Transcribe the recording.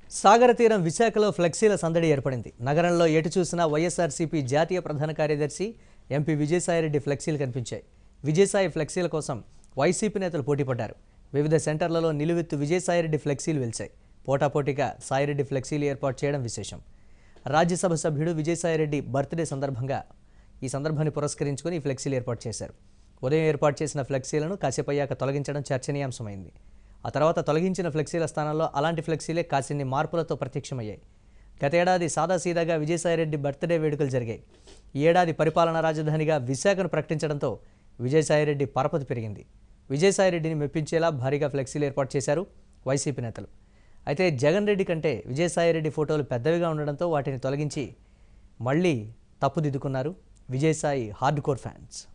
సాగర తీరం విశాఖలో ఫ్లెక్సీల సందడి ఏర్పడింది నగరంలో ఎటు చూసినా వైఎస్ఆర్సీపీ జాతీయ ప్రధాన కార్యదర్శి ఎంపీ విజయసాయిరెడ్డి ఫ్లెక్సీలు కనిపించాయి విజయసాయి ఫ్లెక్సీల కోసం వైసీపీ నేతలు పోటీపడ్డారు వివిధ సెంటర్లలో నిలువెత్తు విజయసాయిరెడ్డి ఫ్లెక్సీలు వెలిచాయి పోటాపోటీగా సాయిరెడ్డి ఫ్లెక్సీలు ఏర్పాటు చేయడం విశేషం రాజ్యసభ సభ్యుడు విజయసాయిరెడ్డి బర్త్డే సందర్భంగా ఈ సందర్భాన్ని పురస్కరించుకుని ఈ ఫ్లెక్సీలు ఏర్పాటు చేశారు ఉదయం ఏర్పాటు చేసిన ఫ్లెక్సీలను కాసేపయ్యాక తొలగించడం చర్చనీయాంశమైంది ఆ తర్వాత తొలగించిన ఫ్లెక్సీల స్థానంలో అలాంటి ఫ్లెక్సీలే కాసిన్ని మార్పులతో ప్రత్యక్షమయ్యాయి గతేడాది సాదాసీదాగా విజయసాయిరెడ్డి బర్త్డే వేడుకలు జరిగాయి ఈ ఏడాది పరిపాలనా రాజధానిగా విశాఖను ప్రకటించడంతో విజయసాయిరెడ్డి పరపతి పెరిగింది విజయసాయిరెడ్డిని మెప్పించేలా భారీగా ఫ్లెక్సీలు ఏర్పాటు చేశారు వైసీపీ నేతలు అయితే జగన్ రెడ్డి కంటే విజయసాయిరెడ్డి ఫోటోలు పెద్దవిగా ఉండడంతో వాటిని తొలగించి మళ్ళీ తప్పుదిద్దుకున్నారు విజయసాయి హార్డ్ కోర్ ఫ్యాన్స్